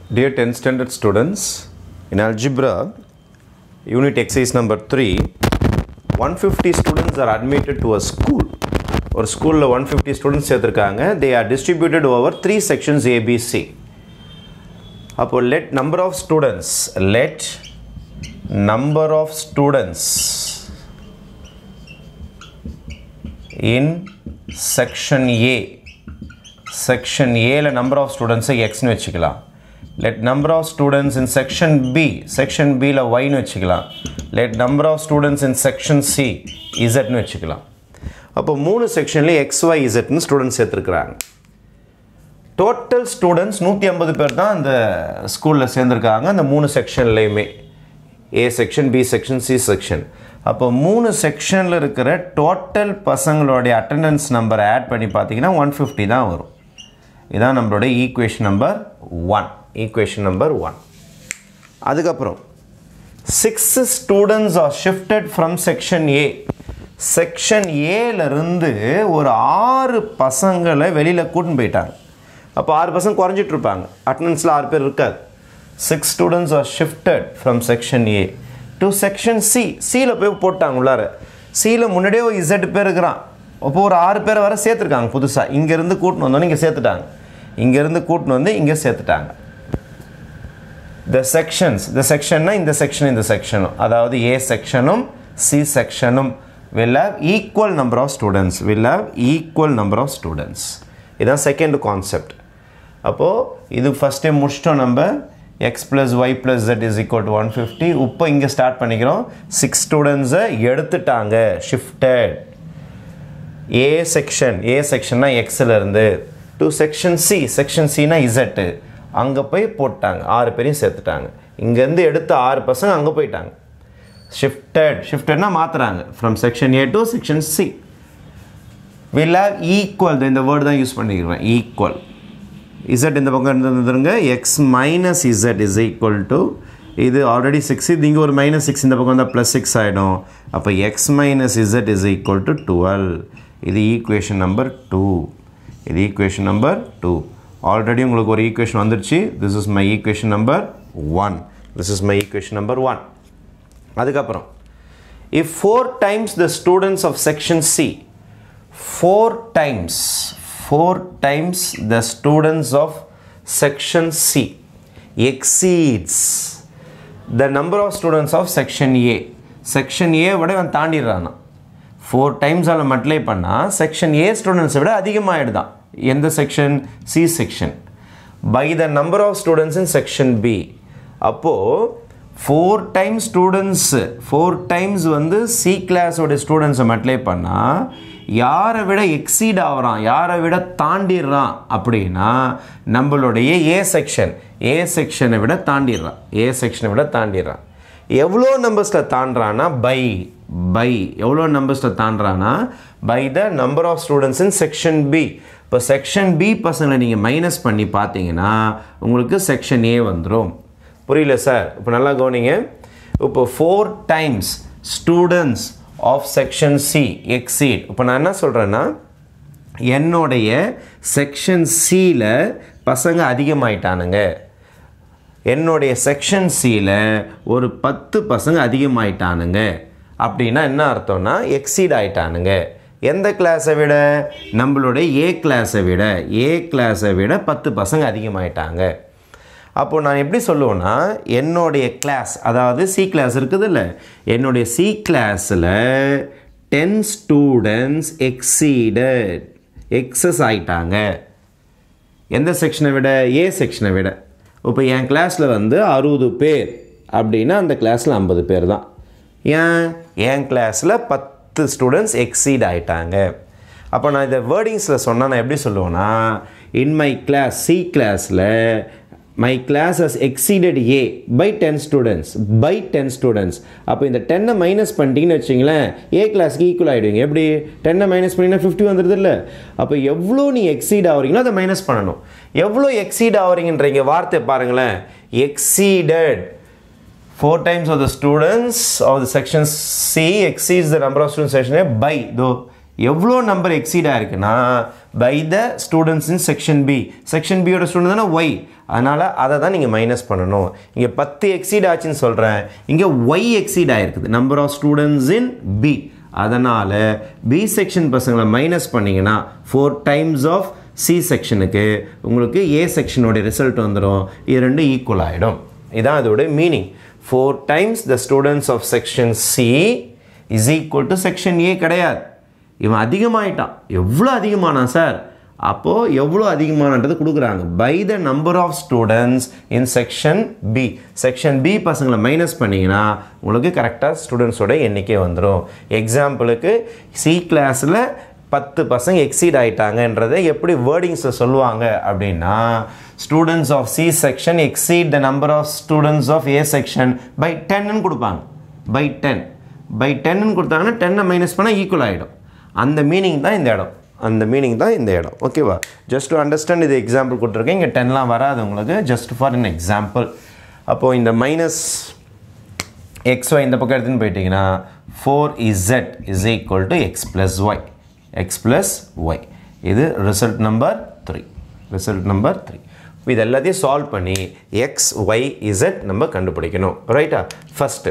Dear 10th standard students, in algebra, unit exercise number 3, 150 students are admitted to a school. ஒரு ஸ்கூலில் one fifty students சேர்த்துருக்காங்க they are distributed over three sections ABC அப்போ let number of students let number of students in section A section ஏல number of ஸ்டூடெண்ட்ஸை எக்ஸ்னு வச்சுக்கலாம் let number of students in section B section பியில் ஒய்னு வச்சுக்கலாம் let number of students in section C இசட்னு வச்சுக்கலாம் அப்போ மூணு செக்ஷன்லேயும் எக்ஸ் ஒய் இசட்னு ஸ்டூடெண்ட்ஸ் சேர்த்துருக்குறாங்க டோட்டல் ஸ்டூடெண்ட்ஸ் நூற்றி ஐம்பது பேர் தான் அந்த ஸ்கூலில் சேர்ந்துருக்காங்க அந்த மூணு செக்ஷன்லேயுமே ஏ section B section C section அப்போ மூணு செக்ஷனில் இருக்கிற டோட்டல் பசங்களுடைய அட்டண்டன்ஸ் நம்பர் ஆட் பண்ணி பார்த்தீங்கன்னா ஒன் ஃபிஃப்டி தான் வரும் இதான் நம்மளுடைய equation number one equation number one அதுக்கப்புறம் six students are shifted from section A section ஏலேருந்து ஒரு ஆறு பசங்களை வெளியில் கூட்டின்னு போயிட்டாங்க அப்போ ஆறு பசங்க குறைஞ்சிட்டு இருப்பாங்க அட்டண்டன்ஸில் ஆறு பேர் இருக்காது six students are shifted from section A to section C சியில் போய் போட்டாங்க உள்ளார சியில் முன்னாடியே ஒரு இசட் பேர் இருக்கிறான் அப்போ ஒரு ஆறு பேரை வர சேர்த்துருக்காங்க புதுசாக இங்கேருந்து கூட்டின்னு வந்தோன்னே இங்கே சேர்த்துட்டாங்க இங்கேருந்து கூட்டின்னு வந்து இங்கே சேர்த்துட்டாங்க த செக்ஷன்ஸ் இந்த செக்ஷன்னா இந்த செக்ஷன் இந்த செக்ஷனும் அதாவது ஏ செக்ஷனும் சி செக்ஷனும் will have equal number of students will have equal number of students இதுதான் செகண்ட் கான்செப்ட் அப்போது இது ஃபஸ்ட் டைம் முடிச்சிட்டோம் நம்ம X plus Y plus Z is equal to one fifty இப்போ இங்கே ஸ்டார்ட் பண்ணிக்கிறோம் சிக்ஸ் ஸ்டூடெண்ட்ஸை எடுத்துட்டாங்க ஷிஃப்டட் ஏ செக்ஷன் ஏ செக்ஷன்னா எக்ஸில் டு செக்ஷன் சி செக்ஷன் சினா இசட்டு அங்கே போய் போட்டாங்க ஆறு பேரையும் சேர்த்துட்டாங்க இங்கேருந்து எடுத்த ஆறு பசங்க அங்கே போயிட்டாங்க ஷிஃப்டட் ஷிஃப்டட்னா மாற்றுறாங்க from section A to section C will have equal இந்த வேர்டு தான் யூஸ் பண்ணிக்கிறேன் ஈக்குவல் இசட் இந்த பக்கம் இருந்துருங்க X minus Z is equal to இது ஆல்ரெடி சிக்ஸ் இது இங்கே ஒரு மைனஸ் சிக்ஸ் இந்த பக்கம் வந்தால் ப்ளஸ் சிக்ஸ் ஆகிடும் அப்போ X minus Z is equal to twelve இது ஈக்குவேஷன் நம்பர் டூ இது ஈக்குவேஷன் நம்பர் டூ ஆல்ரெடி உங்களுக்கு ஒரு ஈக்குவேஷன் வந்துருச்சு this is my equation number one this is my equation number one அதுக்கப்புறம் if four times the students of section C four times four times the students of section C exceeds the number of students of section A section A விட இவன் தாண்டிடுறானா four times அதில் multiply பண்ணால் section A ஸ்டூடெண்ட்ஸை விட அதிகமாகிடுதான் எந்த section C section by the number of students in section B அப்போது four times students four times வந்து சி கிளாஸோட ஸ்டூடெண்ட்ஸை மல்டிப்ளை பண்ணால் யாரை விட எக்ஸீட் ஆகிறான் யாரை விட தாண்டிடுறான் அப்படின்னா நம்மளுடைய ஏ செக்ஷன் ஏ செக்ஷனை விட தாண்டிடுறான் ஏ செக்ஷனை விட தாண்டிடுறான் எவ்வளோ நம்பர்ஸில் தாண்டுறான்னா பை பை எவ்வளோ நம்பர்ஸில் தாண்டுறான்னா by the number of students in section B இப்போ செக்ஷன் பி பசங்களை நீங்கள் மைனஸ் பண்ணி பார்த்தீங்கன்னா உங்களுக்கு செக்ஷன் ஏ வந்துடும் புரியல சார் இப்போ நல்லா கவனிங்க இப்போ four times students of section C exceed இப்போ நான் என்ன சொல்கிறேன்னா என்னுடைய செக்ஷன் சியில் பசங்க அதிகமாயிட்டானுங்க என்னுடைய செக்ஷன் சியில் ஒரு பத்து பசங்க அதிகமாயிட்டானுங்க அப்படின்னா என்ன அர்த்தம்னா எக்ஸீட் ஆயிட்டானுங்க எந்த கிளாஸை விட நம்மளுடைய ஏ கிளாஸை விட ஏ கிளாஸை விட பத்து பசங்க அதிகமாயிட்டாங்க அப்போது நான் எப்படி சொல்லுவேன்னா என்னுடைய கிளாஸ் அதாவது சி கிளாஸ் இருக்குது இல்லை என்னுடைய சி கிளாஸில் டென் ஸ்டூடெண்ட்ஸ் எக்ஸீடட் எக்ஸஸ் ஆயிட்டாங்க எந்த செக்ஷனை விட ஏ செக்ஷனை விட இப்போ என் கிளாஸில் வந்து அறுபது பேர் அப்படின்னா அந்த கிளாஸில் ஐம்பது பேர் தான் ஏன் என் கிளாஸில் பத்து ஸ்டூடெண்ட்ஸ் எக்ஸீட் ஆயிட்டாங்க அப்போ நான் இதை வேர்டிங்ஸில் சொன்னால் நான் எப்படி சொல்லுவேன்னா இன் மை கிளாஸ் சி கிளாஸில் my class has exceeded A by ten students by ten students அப்போ இந்த டென்னை மைனஸ் பண்ணிட்டீங்கன்னு வச்சிங்களேன் ஏ கிளாஸ்க்கு ஈக்குவல் ஆகிடுவீங்க எப்படி டென்னை மைனஸ் பண்ணிங்கன்னா ஃபிஃப்டி வந்துடுது இல்லை அப்போ எவ்வளோ நீ எக்ஸீட் ஆகிறீங்களோ அதை மைனஸ் பண்ணணும் எவ்வளோ எக்ஸீட் ஆகிறீங்கன்றீங்க வார்த்தை பாருங்களேன் exceeded four times of the students of the section C exceeds the number of students செக்ஷனே பை தோ எவ்வளோ நம்பர் எக்ஸீட் ஆயிருக்குன்னா by the students in section B section பியோட ஸ்டூடெண்ட் தானே ஒய் அதனால் அதை தான் நீங்கள் மைனஸ் பண்ணணும் இங்கே பத்து எக்ஸீட் ஆச்சுன்னு சொல்கிறேன் இங்கே ஒய் எக்ஸீட் ஆகிருக்குது number of students in B அதனால் பி செக்ஷன் பசங்களை மைனஸ் பண்ணிங்கன்னா ஃபோர் டைம்ஸ் ஆஃப் சி செக்ஷனுக்கு உங்களுக்கு ஏ செக்ஷனுடைய ரிசல்ட் வந்துடும் இது ரெண்டு ஈக்குவல் ஆகிடும் இதான் அதோட meaning four times the students of section C is equal to section A கிடையாது இவன் அதிகமாயிட்டான் எவ்வளோ அதிகமானான் சார் அப்போது எவ்வளோ அதிகமானது கொடுக்குறாங்க by the number of students in section B section B பசங்களை மைனஸ் பண்ணிங்கன்னா உங்களுக்கு கரெக்டாக ஸ்டூடெண்ட்ஸோட எண்ணிக்கை வந்துடும் எக்ஸாம்பிளுக்கு சி கிளாஸில் பத்து பசங்க எக்ஸீட் ஆகிட்டாங்கன்றதை எப்படி வேர்டிங்ஸில் சொல்லுவாங்க அப்படின்னா students of C section exceed the number of students of A section by டென்னு கொடுப்பாங்க பை டென் பை டென்னு கொடுத்தாங்கன்னா டென்னை மைனஸ் பண்ணால் ஈக்குவல் ஆகிடும் அந்த மீனிங் தான் இந்த இடம் அந்த மீனிங் தான் இந்த இடம் ஓகேவா ஜஸ்ட் டு அண்டர்ஸ்டாண்ட் இது எக்ஸாம்பிள் கொடுத்துருக்கேன் இங்கே டென்லாம் வராது உங்களுக்கு ஜஸ்ட் ஃபார் an எக்ஸாம்பிள் அப்போது இந்த மைனஸ் எக்ஸ் ஒய் இந்த பக்கம் எடுத்துன்னு போயிட்டீங்கன்னா four Z is equal to X plus Y X plus Y இது result number three result number three இது எல்லாத்தையும் சால்வ் பண்ணி எக்ஸ் ஒய் இசட் நம்ம கண்டுபிடிக்கணும் ரைட்டா ஃபஸ்ட்டு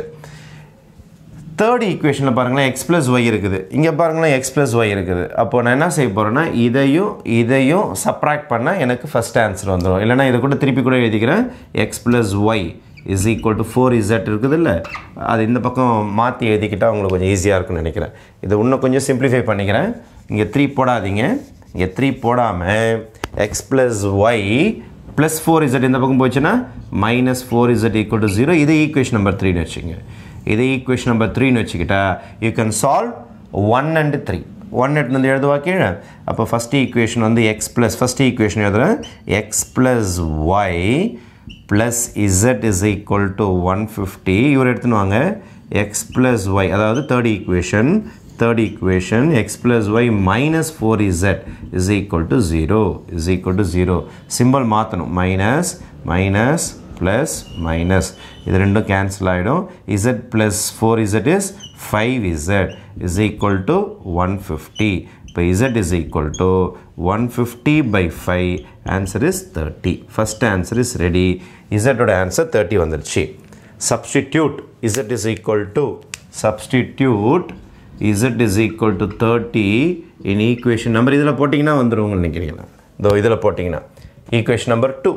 தேர்ட் ஈக்குவேஷனில் பாருங்களேன் எக்ஸ் ப்ளஸ் ஒய் இருக்குது இங்கே பாருங்களேன் எக்ஸ் ப்ளஸ் ஒய் இருக்குது அப்போ நான் என்ன செய்ய போகிறேன்னா இதையும் இதையும் சப்ராக்ட் பண்ணால் எனக்கு ஃபஸ்ட் ஆன்சர் வந்துடும் இல்லைனா இதை கூட திருப்பி கூட எழுதிக்கிறேன் X plus Y is equal to four Z இருக்குது இல்லை அது இந்த பக்கம் மாற்றி எழுதிக்கிட்டால் உங்களுக்கு கொஞ்சம் ஈஸியாக இருக்கும்னு நினைக்கிறேன் இதை இன்னும் கொஞ்சம் சிம்பிளிஃபை பண்ணிக்கிறேன் இங்கே த்ரீ போடாதீங்க இங்கே த்ரீ போடாமல் X plus Y plus four Z இந்த பக்கம் போச்சுன்னா minus four Z equal to zero இது ஈக்குவேஷன் நம்பர் த்ரீன்னு வச்சுங்க இது ஈக்குவேஷன் நம்பர் த்ரீன்னு வச்சுக்கிட்டா you can solve one and three one எடுத்து எழுதுவா கீழே அப்போ ஃபஸ்ட் ஈக்குவேஷன் வந்து எக்ஸ் ப்ளஸ் ஃபஸ்ட் ஈக்குவேஷன் எழுதுகிறேன் X plus Y plus Z is equal to one fifty இவர் எடுத்துன்னு வாங்க எக்ஸ் ப்ளஸ் ஒய் அதாவது third equation third equation X plus Y minus four Z is equal to zero is equal to zero simple மாற்றணும் minus minus plus minus இது ரெண்டும் cancel ஆகிடும் Z plus four Z is five Z is equal to one fifty இப்போ Z is equal to one fifty by five answer is thirty first answer is ready இசட்டோட answer thirty வந்துருச்சு substitute Z is equal to substitute Z is equal to thirty in equation number இதில் போட்டிங்கன்னா வந்துடும் நினைக்கிறீங்களா இதோ இதில் போட்டிங்கன்னா equation number two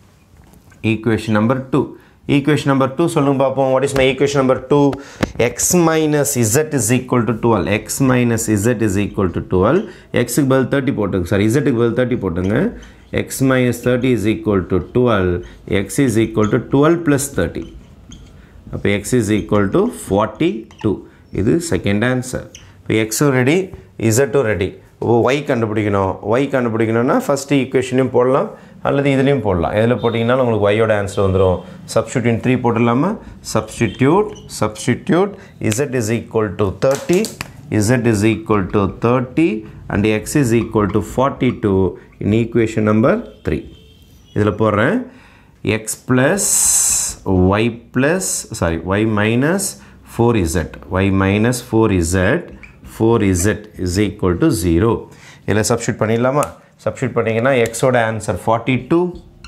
equation number 2 equation number 2 சொல்லுங்க பார்ப்போம் what is my equation number 2 x minus z is equal to 12 x minus z is equal to 12 x க்கு பதில் 30 போட்டுங்க சாரி z க்கு பதில் 30 போட்டுங்க x minus 30 is equal to 12 x is equal to 12 plus 30 அப்போ x is equal to 42 இது second answer இப்போ எக்ஸும் ரெடி இசட்டும் ரெடி ஒய் கண்டுபிடிக்கணும் ஒய் கண்டுபிடிக்கணும்னா ஃபஸ்ட்டு ஈக்குவேஷனையும் போடலாம் அல்லது இதுலேயும் போடலாம் எதில் போட்டிங்கனாலும் உங்களுக்கு ஒய்யோட ஆன்சர் வந்துடும் சப்ஸ்டியூட் த்ரீ போட்டுடலாமா substitute substitute Z is equal to thirty Z is equal to thirty and X is equal to forty two in equation number three இதில் போடுறேன் X plus Y plus sorry Y minus four Z Y minus four Z four Z is equal to zero இதில் substitute பண்ணிடலாமா substitute பண்ணிங்கன்னா எக்ஸோட answer forty two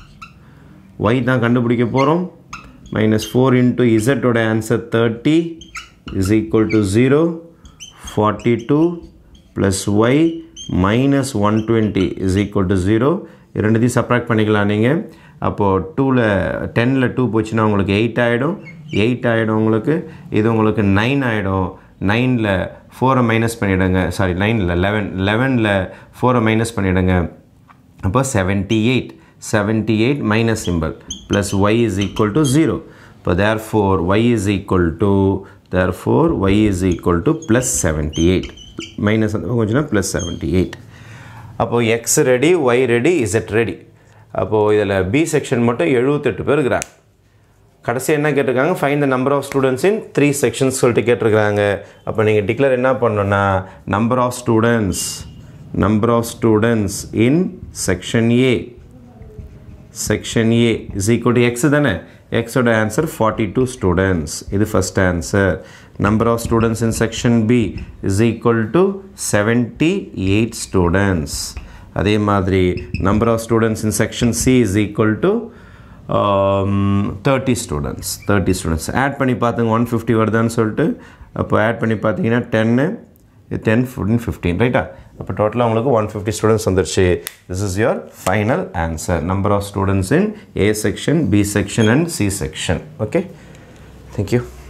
Y தான் கண்டுபிடிக்க போகிறோம் minus four into இசட்டோட answer thirty is equal to zero forty two plus Y minus one twenty is equal to zero இரண்டுத்தையும் subtract பண்ணிக்கலாம் நீங்கள் அப்போது டூவில் டெனில் டூ போச்சுன்னா உங்களுக்கு எயிட் ஆகிடும் எயிட் ஆகிடும் உங்களுக்கு இது உங்களுக்கு நைன் ஆகிடும் நைனில் ஃபோரை மைனஸ் பண்ணிவிடுங்க சாரி நைனில் லெவன் லெவனில் ஃபோரை மைனஸ் பண்ணிவிடுங்க அப்போ seventy eight seventy eight minus simple plus Y is equal to zero இப்போ therefore Y is equal to therefore Y is equal to plus seventy eight minus கொஞ்சம்னா plus seventy eight அப்போது X ready Y ready Z ready அப்போது இதில் B section மட்டும் எழுபத்தெட்டு பேர் இருக்கிறாங்க கடைசி என்ன கேட்டிருக்காங்க find the number of students in three sections சொல்லிட்டு கேட்டிருக்காங்க அப்போ நீங்கள் டிக்ளேர் என்ன பண்ணணும்னா number of students number of students in section A section A is equal to X தானே எக்ஸோட ஆன்சர் ஃபார்ட்டி டூ ஸ்டூடெண்ட்ஸ் இது first answer number of students in section B is equal to seventy eight students அதே மாதிரி number of students in section C is equal to thirty students thirty students add பண்ணி பார்த்துங்க one fifty வருதான்னு சொல்லிட்டு அப்போ add பண்ணி பார்த்தீங்கன்னா டென்னு ten fourteen fifteen ரைட்டா அப்போ டோட்டலாக உங்களுக்கு ஒன் ஃபிஃப்டி ஸ்டூடெண்ட்ஸ் வந்துருச்சு this is your final answer number of students in A section B section and C section okay thank you